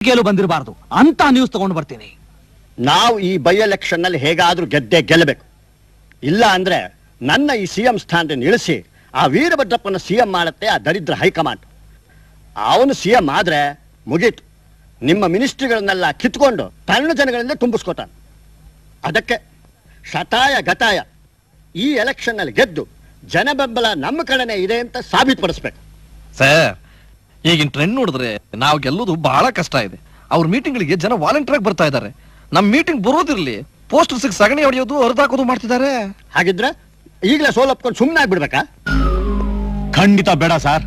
ಗೆಲು ಬಂದಿರಬಾರ್ದು ಅಂತ ನ್ಯೂಸ್ ತಗೊಂಡು ಬರ್ತೀನಿ ನಾವು ಈ ಬೈ ಎಲೆಕ್ಷನ್ ನಲ್ಲಿ ಹೇಗಾದ್ರೂ ಗೆದ್ದೆ ಗೆಲ್ಲಬೇಕು ಇಲ್ಲ ಅಂದ್ರೆ ನನ್ನ ಈ ಸಿಎಂ ಸ್ಥಾನದಿಂದ ಇಳಿಸಿ ಆ ವೀರಭದ್ರಪ್ಪನ ಸಿಎಂ ಮಾಡುತ್ತೆ ಆ ದರಿದ್ರ ಹೈಕಮಾಂಡ್ ಅವನು ಸಿಎಂ ಆದ್ರೆ ಮುಗೀತು ನಿಮ್ಮ ಮಿನಿಸ್ಟ್ರಿಗಳನ್ನೆಲ್ಲ ಕಿತ್ಕೊಂಡು ತನ್ನ ಜನಗಳಿಂದ ತುಂಬಿಸ್ಕೋತಾನೆ ಅದಕ್ಕೆ ಶತಾಯ ಗತಾಯ ಈ ಎಲೆಕ್ಷನ್ ನಲ್ಲಿ ಗೆದ್ದು ಜನ ಬೆಂಬಲ ನಮ್ಮ ಕಡೆನೇ ಇದೆ ಅಂತ ಸಾಬೀತುಪಡಿಸ್ಬೇಕು ಸರ್ ಈಗಿನ ಟ್ರೆಂಡ್ ನೋಡಿದ್ರೆ ನಾವು ಗೆಲ್ಲೋದು ಬಹಳ ಕಷ್ಟ ಇದೆ ಅವ್ರ ಮೀಟಿಂಗ್ಗಳಿಗೆ ಜನ ವಾಲಂಟಿಯರ್ ಆಗಿ ಬರ್ತಾ ಇದ್ದಾರೆ ನಮ್ ಮೀಟಿಂಗ್ ಬರೋದಿರ್ಲಿ ಪೋಸ್ಟರ್ಸ್ ಸಗಣಿ ಹೊಡೆಯೋದು ಹೊರದಾಕೋದು ಮಾಡ್ತಿದ್ದಾರೆ ಹಾಗಿದ್ರೆ ಈಗಲೇ ಸೋಲಪ್ಕೊಂಡು ಸುಮ್ಮನೆ ಆಗ್ಬಿಡ್ಬೇಕಾ ಖಂಡಿತ ಬೇಡ ಸರ್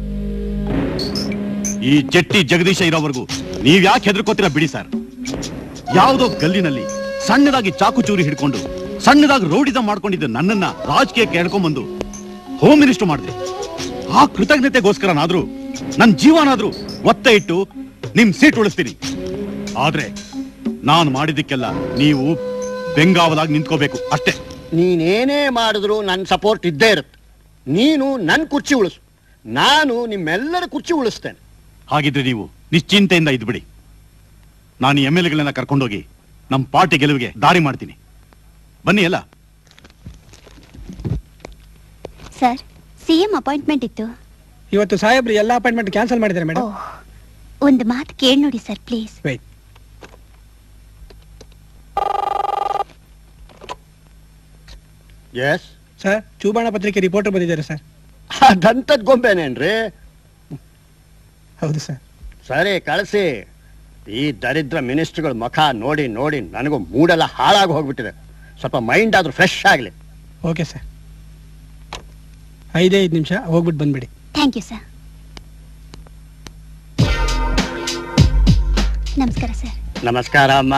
ಈ ಜಟ್ಟಿ ಜಗದೀಶ ಇರೋವರೆಗೂ ನೀವ್ ಯಾಕೆ ಹೆದರ್ಕೋತೀರಾ ಬಿಡಿ ಸರ್ ಯಾವುದೋ ಗಲ್ಲಿನಲ್ಲಿ ಸಣ್ಣದಾಗಿ ಚಾಕು ಚೂರಿ ಹಿಡ್ಕೊಂಡು ಸಣ್ಣದಾಗಿ ರೋಡಿದ ಮಾಡ್ಕೊಂಡಿದ್ದ ನನ್ನನ್ನ ರಾಜಕೀಯಕ್ಕೆ ಎಳ್ಕೊಂಡ್ಬಂದು ಹೋಮ್ ಮಿನಿಸ್ಟರ್ ಮಾಡಿದೆ ಆ ಕೃತಜ್ಞತೆಗೋಸ್ಕರನಾದ್ರೂ ನನ್ನ ಜೀವನಾದ್ರೂ ಒತ್ತ ಇಟ್ಟು ನಿಮ್ ಸೀಟ್ ಉಳಿಸ್ತೀನಿ ಆದ್ರೆ ನಾನು ಮಾಡಿದ್ದಕ್ಕೆಲ್ಲ ನೀವು ಬೆಂಗಾವಲಾಗಿ ನಿಂತ್ಕೋಬೇಕು ಅಷ್ಟೇ ನೀನೇನೇ ಮಾಡಿದ್ರು ನನ್ನ ಸಪೋರ್ಟ್ ಇದ್ದೇ ಇರುತ್ತೆ ನೀನು ನನ್ನ ಕುರ್ಚಿ ಉಳಿಸು ನಾನು ನಿಮ್ಮೆಲ್ಲರ ಕುರ್ಚಿ ಉಳಿಸ್ತೇನೆ ಹಾಗಿದ್ರೆ ನೀವು ನಿಶ್ಚಿಂತೆಯಿಂದ ಇದ್ಬಿಡಿ ನಾನು ಎಮ್ ಎಲ್ ಎಗಳನ್ನ ಕರ್ಕೊಂಡೋಗಿ ನಮ್ಮ ಪಾರ್ಟಿ ಗೆಲುವಿಗೆ ದಾರಿ ಮಾಡ್ತೀನಿ ಬನ್ನಿ ಎಲ್ಲ ಸರ್ ಸಿಎಂ ಅಪಾಯಿಂಟ್ಮೆಂಟ್ ಇತ್ತು ಇವತ್ತು ಸಾಹೇಬ್ರು ಎಲ್ಲ ಅಪಾಯಿಂಟ್ಮೆಂಟ್ ಕ್ಯಾನ್ಸಲ್ ಮಾಡಿದ್ದಾರೆ ಮೇಡಮ್ ಓಹ್ ಒಂದು ಮಾತು ಕೇಳಿ ನೋಡಿ sir please wait yes sir ಚೂಬಾಣ ಪತ್ರಿಕೆ ರಿಪೋರ್ಟರ್ ಬಂದಿದ್ದಾರೆ ಸರ್ ದಂತದ ಗೊಂಬೆನೇನ್ರಿ ಹೌದು ಸರ್ ಸರಿ ಕಳಿಸಿ ಈ ದರಿದ್ರ ಮಿನಿಸ್ಟ್ರುಗಳ ಮುಖ ನೋಡಿ ನೋಡಿ ನನಗೂ ಮೂಡೆಲ್ಲ ಹಾಳಾಗಿ ಹೋಗ್ಬಿಟ್ಟಿದೆ ಸ್ವಲ್ಪ ಮೈಂಡ್ ಆದ್ರೂ ಫ್ರೆಶ್ ಆಗಲಿ ಓಕೆ ಸರ್ ಐದೇ ಐದು ನಿಮಿಷ ಹೋಗ್ಬಿಟ್ಟು ಬಂದ್ಬಿಡಿ ಥ್ಯಾಂಕ್ ಯು ಸರ್ ನಮಸ್ಕಾರ ಸರ್ ನಮಸ್ಕಾರ ಅಮ್ಮ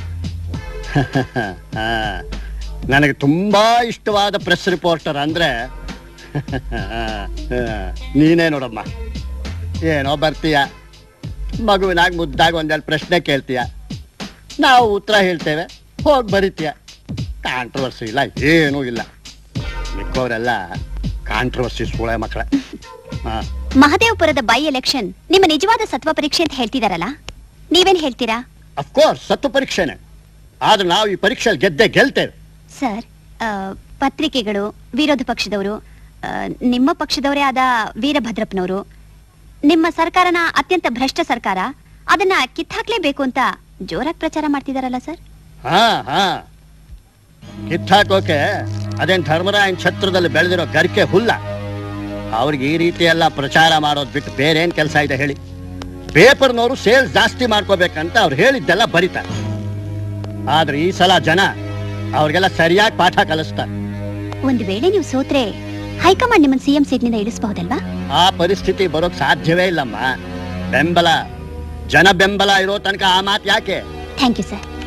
ಹಾ, ನನಗೆ ತುಂಬಾ ಇಷ್ಟವಾದ ಪ್ರೆಸ್ ರಿಪೋರ್ಟರ್ ಅಂದ್ರೆ ಹಾ, ನೀನೇ ನೋಡಮ್ಮ ಏನೋ ಬರ್ತೀಯ ಮಗುವಿನಾಗ ಮುದ್ದಾಗ ಒಂದೆರಡು ಪ್ರಶ್ನೆ ಕೇಳ್ತೀಯ ನಾವು ಉತ್ತರ ಹೇಳ್ತೇವೆ ಹೋಗಿ ಬರೀತೀಯ ಕಾಂಟ್ರವರ್ಸಿ ಇಲ್ಲ ಏನೂ ಇಲ್ಲ ಮಿಕ್ಕವರೆಲ್ಲ ಕಾಂಟ್ರವರ್ಸಿ ಸೂಳೆ ಮಕ್ಕಳ ಹಾ ಮಹದೇವಪುರದ ಬೈ ಎಲೆಕ್ಷನ್ ನಿಮ್ಮ ನಿಜವಾದ ಸತ್ವ ಪರೀಕ್ಷೆ ಅಂತ ಹೇಳ್ತಿದಾರಲ್ಲ ನೀವೇನ್ ಹೇಳ್ತೀರಾ ಅಫ್ಕೋರ್ಸ್ ಸತ್ತು ಪರೀಕ್ಷೆನೆ ಆದ್ರೆ ನಾವು ಈ ಪರೀಕ್ಷೆಯಲ್ಲಿ ಗೆದ್ದೆ ಗೆಲ್ತೇವೆ ಸರ್ ಆ, ಪತ್ರಿಕೆಗಳು ವಿರೋಧ ಪಕ್ಷದವರು ಆ, ನಿಮ್ಮ ಪಕ್ಷದವರೇ ಆದ ವೀರಭದ್ರಪ್ಪನವರು ನಿಮ್ಮ ಸರ್ಕಾರನ ಅತ್ಯಂತ ಭ್ರಷ್ಟ ಸರ್ಕಾರ ಅದನ್ನ ಕಿತ್ತಾಕ್ಲೇಬೇಕು ಅಂತ ಜೋರಾಗಿ ಪ್ರಚಾರ ಮಾಡ್ತಿದಾರಲ್ಲ ಸರ್ ಹಾ ಹಾ ಕಿತ್ತಾಕೋಕೆ ಅದೇನ್ ಧರ್ಮರಾಯನ್ ಛತ್ರದಲ್ಲಿ ಬೆಳೆದಿರೋ ಗರಿಕೆ ಹುಲ್ಲ ಅವ್ರಿಗೆ ಈ ರೀತಿ ಎಲ್ಲ ಪ್ರಚಾರ ಮಾಡೋದ್ ಬಿಟ್ಟು ಬೇರೆ ಏನ್ ಕೆಲಸ ಇದೆ ಹೇಳಿ ಪೇಪರ್ನವರು ಸೇಲ್ಸ್ ಜಾಸ್ತಿ ಮಾಡ್ಕೋಬೇಕಂತ ಅವ್ರು ಹೇಳಿದ್ದೆಲ್ಲ ಬರೀತಾರೆ ಆದ್ರೆ ಈ ಸಲ ಜನ ಅವ್ರಿಗೆಲ್ಲ ಸರಿಯಾಗಿ ಪಾಠ ಕಲಿಸ್ತಾರೆ ಒಂದು ವೇಳೆ ನೀವು ಸೋತ್ರೆ ಹೈಕಮಾಂಡ್ ನಿಮ್ಮನ್ನ ಸಿಎಂ ಸೀಟ್ನಿಂದ ಇಳಿಸಬಹುದಲ್ವಾ ಆ ಪರಿಸ್ಥಿತಿ ಬರೋಕ್ ಸಾಧ್ಯವೇ ಇಲ್ಲಮ್ಮ ಬೆಂಬಲ ಜನ ಬೆಂಬಲ ಇರೋ ತನಕ ಆ ಮಾತು ಯಾಕೆ ಥ್ಯಾಂಕ್ ಯು ಸರ್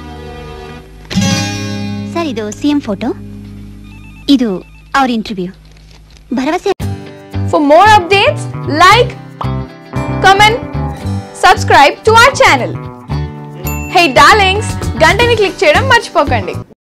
ಸರ್ ಇದು ಸಿಎಂ ಫೋಟೋ ಇದು ಅವ್ರ ಇಂಟರ್ವ್ಯೂ ಭರವಸೆ For more updates, like, comment, subscribe to our channel. Hey darlings, గంటని click చేయడం మర్చిపోకండి